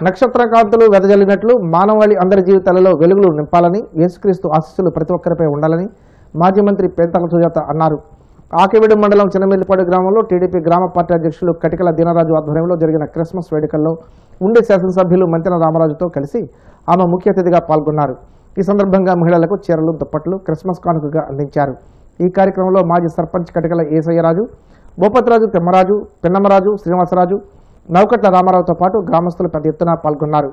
నక్షత్ర కాంతులు వెదజల్లినట్లు మానవాళి అందరి జీవితాలలో వెలుగులు నింపాలని యేసుక్రీస్తు ఆశీస్సులు ప్రతి ఒక్కరిపై ఉండాలని మాజీ మంత్రి పేంతల సుజాత అన్నారు ఆకివీడు మండలం చిన్నమిల్లిపాడు గ్రామంలో టీడీపీ గ్రామ పార్టీ అధ్యక్షులు కటికల దీనరాజు ఆధ్వర్యంలో జరిగిన క్రిస్మస్ వేడుకల్లో ఉండే శాసనసభ్యులు మంతెన రామరాజుతో కలిసి ఆమె ముఖ్య అతిథిగా పాల్గొన్నారు ఈ సందర్భంగా మహిళలకు చీరలు దుప్పట్లు క్రిస్మస్ కానుకగా అందించారు ఈ కార్యక్రమంలో మాజీ సర్పంచ్ కటికల ఏసయ్యరాజు భూపతిరాజు తిమ్మరాజు పిన్నమరాజు శ్రీనివాసరాజు నౌకట్ల రామారావుతో పాటు గ్రామస్తులు పెద్ద ఎత్తున పాల్గొన్నారు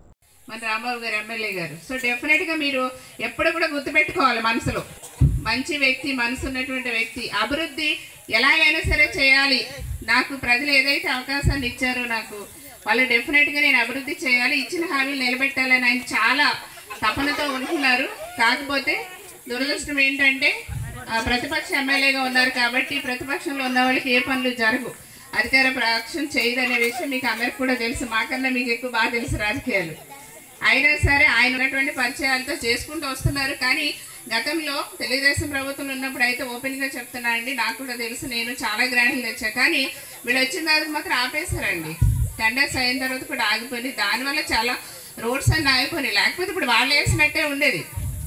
మన రాంబాబు గారు ఎమ్మెల్యే గారు సో డెఫినెట్ గా మీరు ఎప్పుడు కూడా గుర్తుపెట్టుకోవాలి మనసులో మంచి వ్యక్తి మనసు ఉన్నటువంటి వ్యక్తి అభివృద్ధి ఎలాగైనా సరే చేయాలి నాకు ప్రజలు ఏదైతే అవకాశాన్ని ఇచ్చారో నాకు వాళ్ళు డెఫినెట్ గా నేను అభివృద్ధి చేయాలి ఇచ్చిన హామీలు నిలబెట్టాలని ఆయన చాలా తపనతో ఉంటున్నారు కాకపోతే దురదృష్టం ఏంటంటే ఆ, ప్రతిపక్ష ఎమ్మెల్యేగా ఉన్నారు కాబట్టి ప్రతిపక్షంలో ఉన్న వాళ్ళకి ఏ పనులు జరగవు అధికార పక్షం చేయదనే విషయం మీకు అందరికి కూడా తెలుసు మాకన్నా మీకు ఎక్కువ బాగా తెలుసు రాజకీయాలు అయినా సరే ఆయన ఉన్నటువంటి పరిచయాలతో చేసుకుంటూ వస్తున్నారు కానీ గతంలో తెలుగుదేశం ప్రభుత్వం ఉన్నప్పుడు అయితే ఓపెన్ గా చెప్తున్నా అండి నాకు కూడా తెలుసు నేను చాలా గ్రాంట్లు తెచ్చా కానీ వీళ్ళు వచ్చిన తర్వాత మాత్రం ఆపేశారండి టెండర్స్ అయిన తర్వాత కూడా ఆగిపోయి దానివల్ల చాలా రోడ్స్ అన్ని ఆగిపోయి లేకపోతే ఇప్పుడు వాళ్ళు వేసినట్టే ఉండేది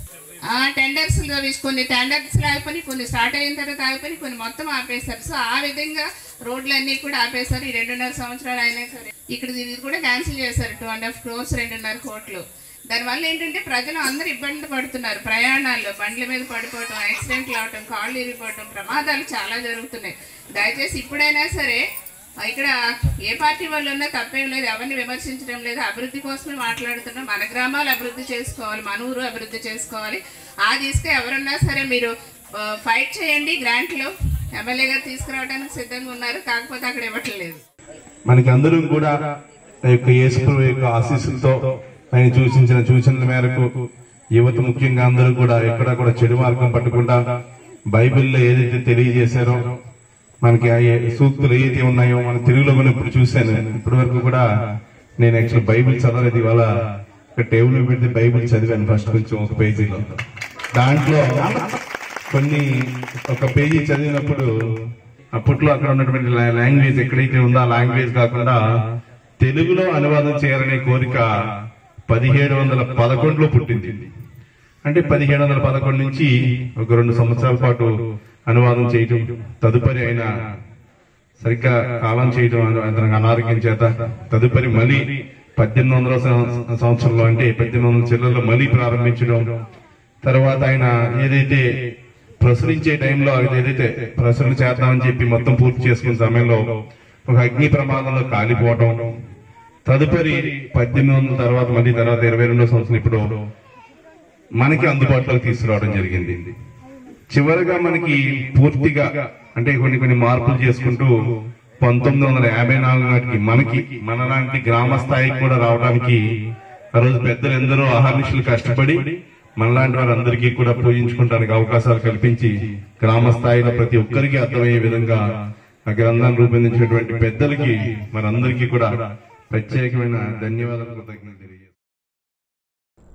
ఆ టెండర్స్ కొన్ని టెండర్స్ ఆగిపోయి కొన్ని స్టార్ట్ అయిన తర్వాత ఆగిపోయి కొన్ని మొత్తం ఆపేశారు సో ఆ విధంగా రోడ్లన్నీ కూడా ఆపేశారు ఈ రెండున్నర సంవత్సరాలు అయినా సరే ఇక్కడ ఇది కూడా క్యాన్సిల్ చేశారు టూ అండ్ హాఫ్ క్రోర్స్ రెండున్నర కోట్లు దానివల్ల ఏంటంటే ప్రజలు అందరూ ఇబ్బంది పడుతున్నారు ప్రయాణాల్లో బండ్ల మీద పడిపోవటం యాక్సిడెంట్లు అవటం కాళ్ళు ఇరిగిపోవటం ప్రమాదాలు చాలా జరుగుతున్నాయి దయచేసి ఇప్పుడైనా సరే ఇక్కడ ఏ పార్టీ వాళ్ళు ఉన్నా తప్పేం లేదు ఎవరిని విమర్శించడం లేదు అభివృద్ధి కోసమే మాట్లాడుతున్నాం మన గ్రామాలు అభివృద్ధి చేసుకోవాలి మన ఊరు అభివృద్ధి చేసుకోవాలి ఆ తీసుకు ఎవరున్నా సరే మీరు ఆ, ఫైట్ చేయండి గ్రాంట్లో ఎమ్మెల్యేగా తీసుకురావడానికి సిద్ధంగా ఉన్నారు కాకపోతే అక్కడ ఇవ్వట్లేదు మనకి అందరూ కూడా ఆ యొక్క యేసుప్రభు యొక్క ఆశీస్సులతో ఆయన సూచించిన సూచనల మేరకు యువత ముఖ్యంగా అందరూ కూడా ఎక్కడ కూడా చెడు మార్గం పట్టకుండా బైబిల్లో ఏదైతే తెలియజేశారో మనకి ఆ ఏ- సూక్తులు ఏదైతే ఉన్నాయో మన తెలుగులో కూడా ఇప్పుడు చూశాను ఇప్పటి వరకు కూడా నేను యాక్చువల్ బైబిల్ చదవలేదు ఇవాళ ఒక టేబుల్ మీద పెడితే బైబిల్ చదివాను ఫస్ట్ కొంచెం ఒక పేజీలో దాంట్లో కొన్ని ఒక పేజీ చదివినప్పుడు అప్పట్లో అక్కడ ఉన్నటువంటి లా- లాంగ్వేజ్ ఎక్కడైతే ఉందో ఆ లాంగ్వేజ్ కాకుండా తెలుగులో అనువాదం చేయాలనే కోరిక పదిహేడు వందల పదకొండులో పుట్టింది అంటే పదిహేడు వందల పదకొండు నుంచి ఒక రెండు సంవత్సరాల పాటు అనువాదం చేయటం తదుపరి ఆయన సరిగ్గా కాలం చేయడం అన- అతనికి అనారోగ్యం చేత తదుపరి మళ్ళీ పద్దెనిమిది వందల సం- సంవత్సరంలో అంటే పద్దెనిమిది వందల చిల్లరలో మళ్ళీ ప్రారంభించడం తర్వాత ఆయన ఏదైతే ప్రసరించే టైంలో అది ఏదైతే ప్రసరణ చేద్దామని చెప్పి మొత్తం పూర్తి చేసుకున్న సమయంలో ఒక అగ్ని ప్రమాదంలో కాలిపోవటం తదుపరి పద్దెనిమిది వందల తర్వాత మళ్ళీ తర్వాత ఇరవై రెండో సంవత్సరం ఇప్పుడు మనకి అందుబాటులోకి తీసుకురావడం జరిగింది చివరగా మనకి పూర్తిగా అంటే కొన్ని కొన్ని మార్పులు చేసుకుంటూ పంతొమ్మిది వందల యాభై నాలుగు నాటికి మనకి మనలాంటి గ్రామ స్థాయికి కూడా రావడానికి ఆ రోజు పెద్దలు ఎందరో అహర్నిశలు కష్టపడి మనలాంటి వారందరికీ కూడా పూజించుకోవడానికి అవకాశాలు కల్పించి గ్రామ స్థాయిలో ప్రతి ఒక్కరికి అర్థమయ్యే విధంగా ఆ గ్రంథాన్ని రూపొందించినటువంటి పెద్దలకి మనందరికీ కూడా ప్రత్యేకమైన ధన్యవాదాలు కృతజ్ఞతలు తెలియజేస్తాను